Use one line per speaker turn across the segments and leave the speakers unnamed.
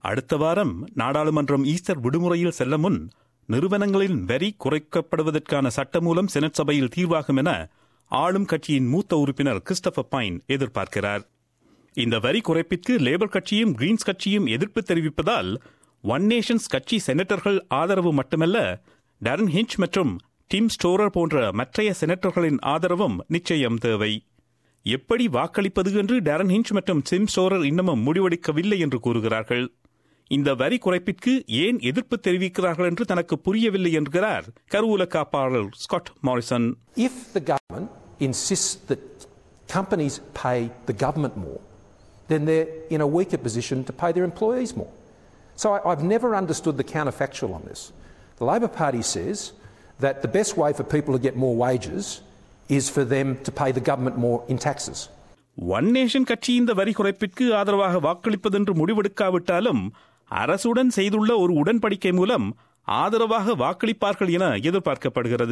அடுத்த வாரம் நாடாளுமன்றம் ஈஸ்டர் விடுமுறையில் செல்ல முன் நிறுவனங்களின் வரி குறைக்கப்படுவதற்கான சட்டமூலம் செனட் சபையில் தீர்வாகும் என ஆளும் கட்சியின் மூத்த உறுப்பினர் கிறிஸ்டபர் பைன் எதிர்பார்க்கிறார் இந்த வரி குறைப்பிற்கு லேபர் கட்சியும் கிரீன்ஸ் கட்சியும் எதிர்ப்பு தெரிவிப்பதால் ஒன் நேஷன்ஸ் கட்சி செனட்டர்கள் ஆதரவு மட்டுமல்ல டரன் ஹிஞ்ச் மற்றும் டிம் ஸ்டோரர் போன்ற மற்றைய செனட்டர்களின் ஆதரவும் நிச்சயம் தேவை எப்படி வாக்களிப்பது என்று டரன் ஹிஞ்ச் மற்றும் டிம் ஸ்டோரர் இன்னமும் முடிவெடுக்கவில்லை என்று கூறுகிறார்கள் இந்த வரி குறைப்பிற்கு ஏன் எதிர்ப்பு தெரிவிக்கிறார்கள் என்று தனக்கு புரியவில்லை என்கிறார் கருவூல காப்பாளர் Scott Morrison
If the government insists that companies pay the government more, then they're in a weaker position to pay their employees more. So I, I've never understood the counterfactual on this. The Labor Party says that the best way for people to get more wages is for them to pay the government more in taxes.
One Nation கட்சி இந்த வரி குறைப்பிற்கு ஆதரவாக வாக்களிப்பதென்று முடிவெடுக்காவிட்டாலும் அரசுடன் செய்துள்ள ஒரு உடன்படிக்கை மூலம் ஆதரவாக வாக்களிப்பார்கள் என எதிர்பார்க்கப்படுகிறது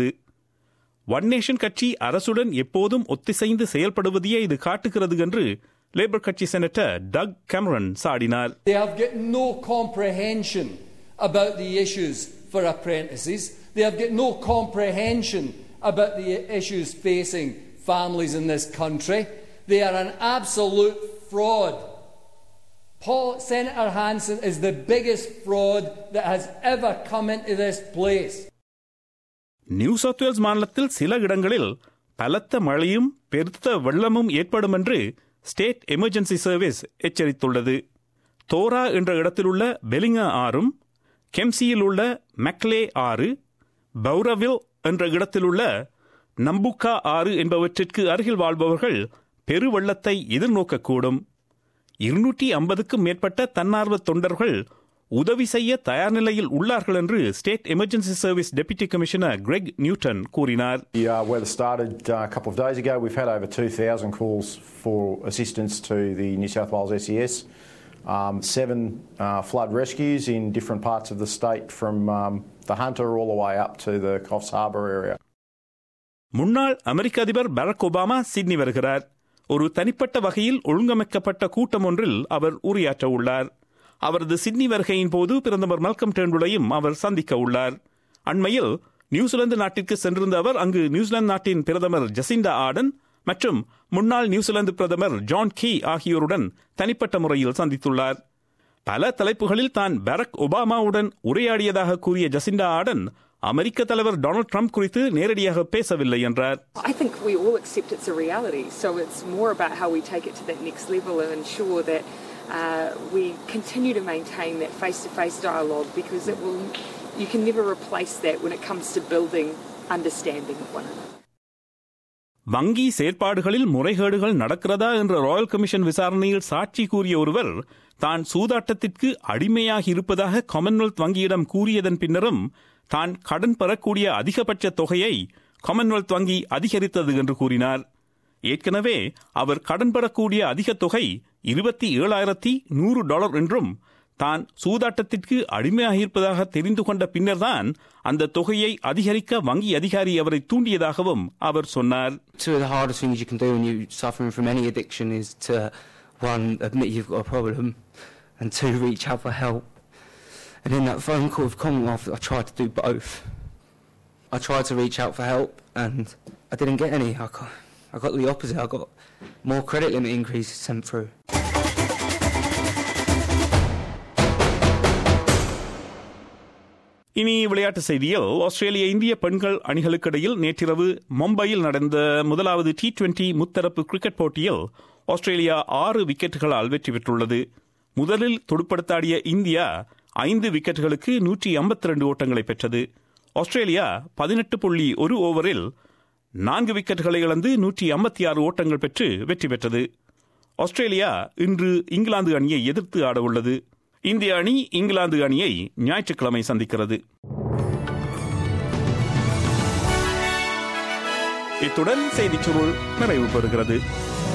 ஒன் நேஷன் கட்சி அரசுடன் எப்போதும் ஒத்திசைந்து செயல்படுவதையே இது காட்டுகிறது என்று லேபர் கட்சி செனட்டர் டக் கேமரன் சாடினார்
They have got no comprehension about the issues for apprentices. They have got no comprehension about the issues facing families in this country. They are an absolute fraud. Paul, Senator Hanson is the biggest fraud that has ever come into this place.
New South Wales மாநிலத்தில் சில இடங்களில் பலத்த மழையும் பெருத்த வெள்ளமும் ஏற்படும் என்று State Emergency Service எச்சரித்துள்ளது தோரா என்ற இடத்திலுள்ள பெலிங்கா ஆறும் கெம்சியில் உள்ள மெக்லே ஆறு பௌரவில் என்ற இடத்திலுள்ள நம்புக்கா ஆறு என்பவற்றிற்கு அருகில் வாழ்பவர்கள் பெருவெள்ளத்தை எதிர்நோக்கக்கூடும் இருநூற்றி ஐம்பதுக்கும் மேற்பட்ட தன்னார்வ தொண்டர்கள் உதவி செய்ய தயார் நிலையில் உள்ளார்கள் என்று State Emergency Service deputy commissioner Greg Newton கூறினார்
The uh, weather started uh, a couple of days ago. We've had over 2,000 calls for assistance to the New South Wales SES. Um, seven uh, flood rescues in different parts of the state from um, the Hunter all the way up to the Coffs Harbour area.
முன்னாள் அமெரிக்க அதிபர் Barack Obama Sydney வருகிறார் ஒரு தனிப்பட்ட வகையில் ஒழுங்கமைக்கப்பட்ட கூட்டம் ஒன்றில் அவர் உரையாற்ற உள்ளார் அவரது சிட்னி வருகையின் போது பிரதமர் மல்கம் டேர்ன்புலையும் அவர் சந்திக்க உள்ளார் அண்மையில் நியூசிலாந்து நாட்டிற்கு சென்றிருந்த அவர் அங்கு நியூசிலாந்து நாட்டின் பிரதமர் ஜசிண்டா ஆர்டன் மற்றும் முன்னாள் நியூசிலாந்து பிரதமர் ஜான் கீ ஆகியோருடன் தனிப்பட்ட முறையில் சந்தித்துள்ளார் பல தலைப்புகளில் தான் பராக் ஒபாமாவுடன் உரையாடியதாக கூறிய ஜசிண்டா ஆர்டன் அமெரிக்க தலைவர் டொனால்ட் ட்ரம்ப் குறித்து நேரடியாக பேசவில்லை என்றார்
I think we all accept it's a reality, so it's more about how we take it to that next level and ensure that uh, we continue to maintain that face to face dialogue because it will, you can never replace that when it comes to building understanding of one another.
வங்கி செயற்பாடுகளில் முறைகேடுகள் நடக்கிறதா என்ற Royal commission விசாரணையில் சாட்சி கூறிய ஒருவர் தான் சூதாட்டத்திற்கு அடிமையாகி இருப்பதாக காமன்வெல்த் வங்கியிடம் கூறியதன் பின்னரும் தான் கடன் பெறக்கூடிய அதிகபட்ச தொகையை காமன்வெல்த் வங்கி அதிகரித்தது என்று கூறினார் ஏற்கனவே அவர் கடன் பெறக்கூடிய அதிக தொகை இருபத்தி ஏழாயிரத்தி நூறு டாலர் என்றும் தான் சூதாட்டத்திற்கு அடிமையாகியிருப்பதாக தெரிந்து கொண்ட பின்னர்தான் அந்த தொகையை அதிகரிக்க வங்கி அதிகாரி அவரை தூண்டியதாகவும் அவர் சொன்னார்
Two of the hardest things you can do when you're suffering from any addiction is to, one, admit you've got a problem, and two, reach out for help. And in that phone call with Commonwealth, I tried to do both. I tried to reach out for help, and I didn't get any. I got, I got the opposite. I got more credit limit increases sent through.
இனி விளையாட்டு செய்தியில் ஆஸ்திரேலிய இந்திய பெண்கள் அணிகளுக்கிடையில் நேற்றிரவு மும்பையில் நடந்த முதலாவது T twenty முத்தரப்பு கிரிக்கெட் போட்டியில் ஆஸ்திரேலியா ஆறு விக்கெட்டுகளால் வெற்றி பெற்றுள்ளது முதலில் துடுப்படுத்தாடிய இந்தியா ஐந்து விக்கெட்டுகளுக்கு நூற்றி ஐம்பத்தி ரெண்டு ஓட்டங்களை பெற்றது ஆஸ்திரேலியா பதினெட்டு புள்ளி ஒரு ஓவரில் நான்கு விக்கெட்டுகளை இழந்து நூற்றி ஐம்பத்தி ஆறு ஓட்டங்கள் பெற்று வெற்றி பெற்றது ஆஸ்திரேலியா இன்று இங்கிலாந்து அணியை எதிர்த்து ஆடவுள்ளது இந்திய அணி இங்கிலாந்து அணியை ஞாயிற்றுக்கிழமை சந்திக்கிறது இத்துடன் செய்திச் சுருள் நிறைவு பெறுகிறது